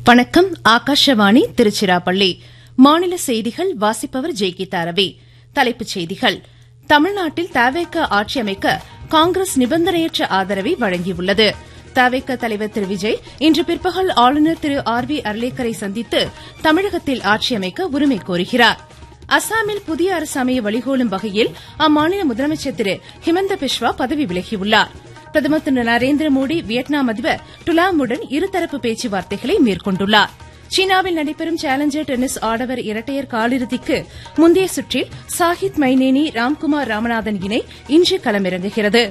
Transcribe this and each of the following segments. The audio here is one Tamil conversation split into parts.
வணக்கம் ஆகாஷவாணி திருச்சிராப்பள்ளி மாநில செய்திகள் வாசிப்பவர் ஜெய்கீதா ரவி தலைப்புச் செய்திகள் தமிழ்நாட்டில் தவேக ஆட்சி அமைக்க காங்கிரஸ் நிபந்தனையற்ற ஆதரவை வழங்கியுள்ளது தவேக தலைவர் திரு விஜய் இன்று பிற்பகல் ஆளுநர் திரு ஆர் வி அர்லேக்கரை சந்தித்து தமிழகத்தில் ஆட்சி அமைக்க உரிமை கோருகிறார் அசாமில் புதிய அரசு அமைய வழிகோலும் வகையில் அம்மாநில முதலமைச்சர் திரு ஹிமந்த பிஸ்வா பதவி விலகியுள்ளார் பிரதமர் திரு நரேந்திர மோடி வியட்நாம் அதிபர் டுலாமுடன் இருதரப்பு பேச்சுவார்த்தைகளை மேற்கொண்டுள்ளார் சீனாவில் நடைபெறும் சேலஞ்சர் டென்னிஸ் ஆடவர் இரட்டையர் காலிறுதிக்கு முந்தைய சுற்றில் சாஹித் மைனேனி ராம்குமார் ராமநாதன் இணை இன்று களமிறங்குகிறது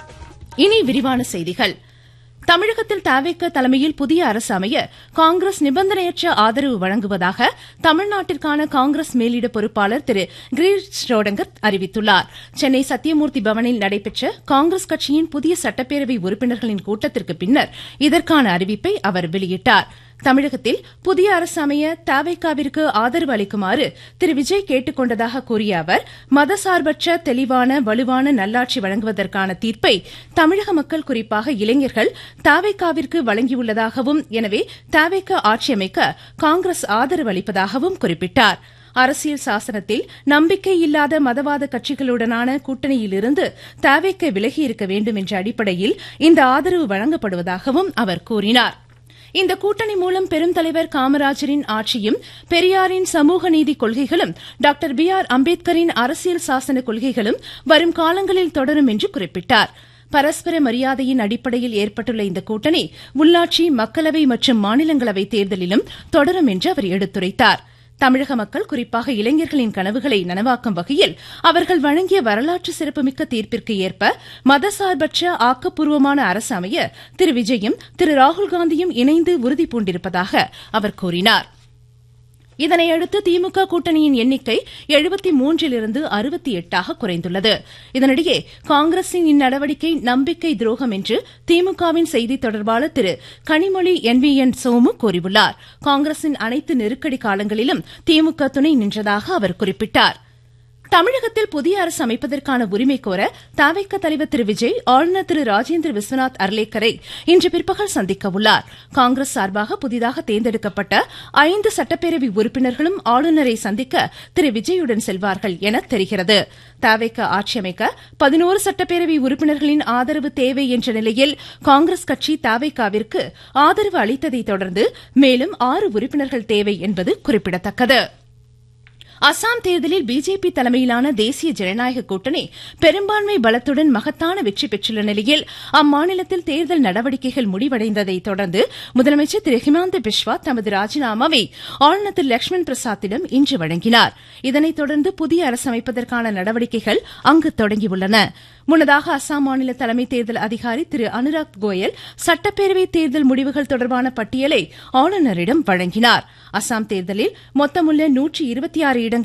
இனி விரிவான செய்திகள் தமிழகத்தில் தவேக தலைமையில் புதிய அரசு அமைய காங்கிரஸ் நிபந்தனையற்ற ஆதரவு வழங்குவதாக தமிழ்நாட்டிற்கான காங்கிரஸ் மேலிட பொறுப்பாளர் திரு கிரீஷ் ஷ்ரோடங்கர் அறிவித்துள்ளார் சென்னை சத்தியமூர்த்தி பவனில் நடைபெற்ற காங்கிரஸ் கட்சியின் புதிய சட்டப்பேரவை உறுப்பினர்களின் கூட்டத்திற்கு பின்னர் இதற்கான அறிவிப்பை அவர் வெளியிட்டார் தமிழகத்தில் புதிய அரசு அமைய தவேகாவிற்கு ஆதரவு அளிக்குமாறு திரு விஜய் கேட்டுக் கொண்டதாக கூறிய அவர் மதசார்பற்ற தெளிவான வலுவான நல்லாட்சி வழங்குவதற்கான தீர்ப்பை தமிழக மக்கள் குறிப்பாக இளைஞர்கள் தவேகாவிற்கு வழங்கியுள்ளதாகவும் எனவே தவேகா ஆட்சி அமைக்க காங்கிரஸ் ஆதரவு அளிப்பதாகவும் குறிப்பிட்டார் அரசியல் சாசனத்தில் நம்பிக்கை இல்லாத மதவாத கட்சிகளுடனான கூட்டணியிலிருந்து தவேக விலகியிருக்க வேண்டும் என்ற அடிப்படையில் இந்த ஆதரவு வழங்கப்படுவதாகவும் அவர் கூறினார் இந்த கூட்டணி மூலம் பெருந்தலைவர் காமராஜரின் ஆட்சியும் பெரியாரின் சமூக நீதி கொள்கைகளும் டாக்டர் பி ஆர் அம்பேத்கரின் அரசியல் சாசன கொள்கைகளும் வரும் காலங்களில் தொடரும் என்று குறிப்பிட்டார் பரஸ்பர மரியாதையின் அடிப்படையில் ஏற்பட்டுள்ள இந்த கூட்டணி உள்ளாட்சி மக்களவை மற்றும் மாநிலங்களவை தேர்தலிலும் தொடரும் என்று அவர் எடுத்துரைத்தார் தமிழக மக்கள் குறிப்பாக இளைஞர்களின் கனவுகளை நனவாக்கும் வகையில் அவர்கள் வழங்கிய வரலாற்று சிறப்புமிக்க தீர்ப்பிற்கு ஏற்ப மதசார்பற்ற ஆக்கப்பூர்வமான அரசு அமைய திரு விஜயும் திரு ராகுல்காந்தியும் இணைந்து உறுதி பூண்டிருப்பதாக அவர் கூறினார் இதனையடுத்து திமுக கூட்டணியின் எண்ணிக்கை எழுபத்தி மூன்றிலிருந்து அறுபத்தி எட்டாக குறைந்துள்ளது இதனிடையே காங்கிரசின் இந்நடவடிக்கை நம்பிக்கை துரோகம் என்று திமுகவின் செய்தி தொடர்பாளர் திரு Kanimozhi N V N Somu கூறியுள்ளார் காங்கிரசின் அனைத்து நெருக்கடி காலங்களிலும் திமுக துணை நின்றதாக அவர் குறிப்பிட்டார் தமிழகத்தில் புதிய அரசு அமைப்பதற்கான உரிமை கோர தவிக தலைவர் திரு விஜய் ஆளுநர் திரு ராஜேந்திர விஸ்வநாத் அர்லேக்கரை இன்று பிற்பகல் சந்திக்க உள்ளார் காங்கிரஸ் சார்பாக புதிதாக தேர்ந்தெடுக்கப்பட்ட ஐந்து சட்டப்பேரவை உறுப்பினர்களும் ஆளுநரை சந்திக்க திரு விஜயுடன் செல்வார்கள் என தெரிகிறது தவிக ஆட்சி அமைக்க பதினோரு சட்டப்பேரவை உறுப்பினர்களின் ஆதரவு தேவை என்ற நிலையில் காங்கிரஸ் கட்சி தவிகாவிற்கு ஆதரவு அளித்ததை தொடர்ந்து மேலும் ஆறு உறுப்பினர்கள் தேவை என்பது குறிப்பிடத்தக்கது அசாம் தேர்தலில் பிஜேபி தலைமையிலான தேசிய ஜனநாயக கூட்டணி பெரும்பான்மை பலத்துடன் மகத்தான வெற்றி பெற்றுள்ள நிலையில் அம்மாநிலத்தில் தேர்தல் நடவடிக்கைகள் முடிவடைந்ததை தொடர்ந்து முதலமைச்சர் திரு ஹிமந்த பிஸ்வா தமது ராஜினாமாவை ஆளுநர் திரு லட்சுமண் பிரசாத்திடம் இன்று வழங்கினார் இதனைத் தொடர்ந்து புதிய அரசு அமைப்பதற்கான நடவடிக்கைகள் அங்கு தொடங்கியுள்ளன முன்னதாக அசாம் மாநில தலைமை தேர்தல் அதிகாரி திரு அனுராக் கோயல் சட்டப்பேரவை தேர்தல் முடிவுகள் தொடர்பான பட்டியலை ஆளுநரிடம் வழங்கினார் அசாம் தேர்தலில் மொத்தமுள்ள நூற்றி இருபத்தி ஆறு இடங்கள்